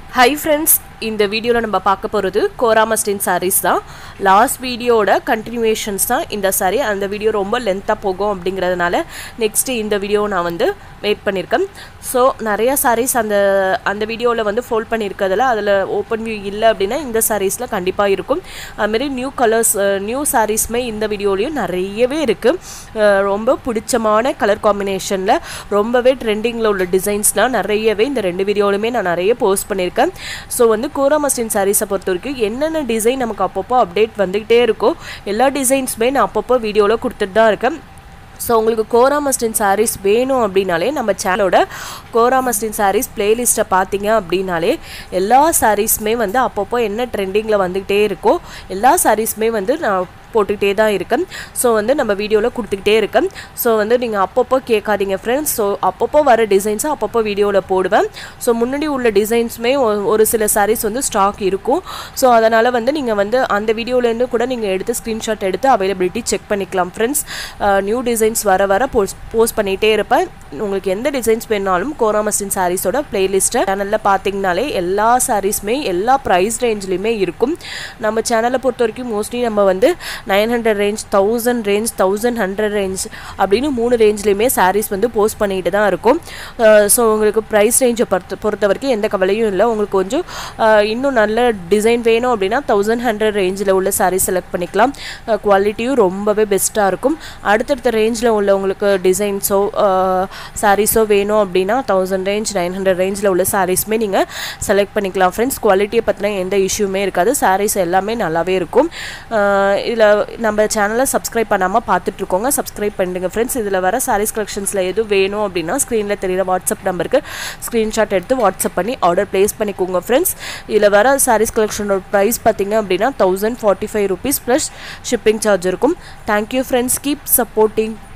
hi friends இந்த வீடியோவில் நம்ம பார்க்க போகிறது கோராமஸ்டின் sarees தான் லாஸ்ட் வீடியோட கண்டினியூவேஷன்ஸ் தான் இந்த saree அந்த வீடியோ ரொம்ப லென்த்தாக போகும் அப்படிங்கிறதுனால நெக்ஸ்ட்டு இந்த வீடியோ நான் வந்து வெயிட் பண்ணியிருக்கேன் ஸோ நிறையா sarees அந்த அந்த வீடியோவில் வந்து ஃபோல்ட் பண்ணியிருக்கிறதுல அதில் ஓப்பன் வியூ இல்லை அப்படின்னா இந்த சாரீஸில் கண்டிப்பாக இருக்கும் அதுமாரி நியூ கலர்ஸ் நியூ சாரீஸ்மே இந்த வீடியோலையும் நிறையவே இருக்குது ரொம்ப பிடிச்சமான கலர் காம்பினேஷனில் ரொம்பவே ட்ரெண்டிங்கில் உள்ள டிசைன்ஸ்லாம் நிறையவே இந்த ரெண்டு வீடியோலையுமே நான் நிறைய போஸ்ட் பண்ணியிருக்கேன் ஸோ வந்து கோராமஸ்டின் சாரீஸை பொறுத்த வரைக்கும் என்னென்ன டிசைன் நமக்கு அப்பப்போ அப்டேட் வந்துக்கிட்டே இருக்கோ எல்லா டிசைன்ஸுமே நான் அப்பப்போ வீடியோவில் கொடுத்துட்டு தான் இருக்கேன் ஸோ உங்களுக்கு கோராமஸ்டின் சாரீஸ் வேணும் அப்படின்னாலே நம்ம சேனலோட கோராமஸ்டின் சாரீஸ் பிளேலிஸ்ட்டை பார்த்தீங்க அப்படின்னாலே எல்லா சாரீஸுமே வந்து அப்பப்போ என்ன ட்ரெண்டிங்கில் வந்துக்கிட்டே இருக்கோ எல்லா சாரீஸுமே வந்து நான் போட்டுக்கிட்டே தான் இருக்கேன் ஸோ வந்து நம்ம வீடியோவில் கொடுத்துக்கிட்டே இருக்கேன் ஸோ வந்து நீங்கள் அப்பப்போ கேட்காதீங்க ஃப்ரெண்ட்ஸ் ஸோ அப்பப்போ வர டிசைன்ஸை அப்பப்போ வீடியோவில் போடுவேன் ஸோ முன்னாடி உள்ள டிசைன்ஸுமே ஒரு சில சாரீஸ் வந்து ஸ்டாக் இருக்கும் ஸோ அதனால் வந்து நீங்கள் வந்து அந்த வீடியோலேருந்து கூட நீங்கள் எடுத்து ஸ்க்ரீன்ஷாட் எடுத்து அவைலபிலிட்டி செக் பண்ணிக்கலாம் ஃப்ரெண்ட்ஸ் நியூ டிசைன்ஸ் வர வர போஸ்ட் போஸ்ட் பண்ணிகிட்டே இருப்பேன் உங்களுக்கு எந்த டிசைன்ஸ் வேணாலும் கோராமஸ்டின் சாரீஸோட பிளேலிஸ்ட்டை சேனலில் பார்த்தீங்கனாலே எல்லா சாரீஸுமே எல்லா ப்ரைஸ் ரேஞ்ச்லேயுமே இருக்கும் நம்ம சேனலை பொறுத்த வரைக்கும் மோஸ்ட்லி நம்ம வந்து nine hundred range thousand range thousand hundred range அப்படின்னு மூணு ரேஞ்ச்லேயுமே சாரீஸ் வந்து போஸ்ட் பண்ணிட்டு தான் இருக்கும் ஸோ உங்களுக்கு ப்ரைஸ் ரேஞ்சை பொறுத்த பொறுத்த வரைக்கும் எந்த கவலையும் இல்லை உங்களுக்கு கொஞ்சம் அஹ், இன்னும் நல்ல டிசைன் வேணும் அப்படின்னா தௌசண்ட் ஹண்ட்ரட் ரேஞ்சில் உள்ள சாரீஸ் செலக்ட் பண்ணிக்கலாம் குவாலிட்டியும் ரொம்பவே பெஸ்ட்டாக இருக்கும் அடுத்தடுத்த ரேஞ்சில் உள்ள உங்களுக்கு டிசைன்ஸோ சாரீஸோ வேணும் அப்படின்னா தௌசண்ட் ரேஞ்ச் நைன் ஹண்ட்ரட் ரேஞ்சில் உள்ள சாரீஸுமே நீங்கள் செலக்ட் பண்ணிக்கலாம் ஃப்ரெண்ட்ஸ் குவாலிட்டியை பற்றின எந்த இஷ்யூமே இருக்காது சாரீஸ் எல்லாமே நல்லாவே இருக்கும் இதில் நம்ம சேனலை சப்ஸ்கிரைப் பண்ணாமல் பார்த்துட்ருக்கோங்க சப்ஸ்கிரைப் பண்ணிடுங்க ஃப்ரெண்ட்ஸ் இதில் வர சாரீஸ் கலெக்ஷன்ஸில் எதுவும் வேணும் அப்படின்னா ஸ்க்ரீனில் தெரியுற வாட்ஸ்அப் நம்பருக்கு ஸ்க்ரீன்ஷாட் எடுத்து வாட்ஸ்அப் பண்ணி ஆர்டர் ப்ளேஸ் பண்ணிக்கோங்க ஃப்ரெண்ட்ஸ் இதில் வர சாரீஸ் கலெக்ஷனோட ப்ரைஸ் பார்த்தீங்க அப்படின்னா thousand forty five rupees plus shipping charge இருக்கும் தேங்க்யூ ஃப்ரெண்ட்ஸ் கீப் சப்போர்ட்டிங்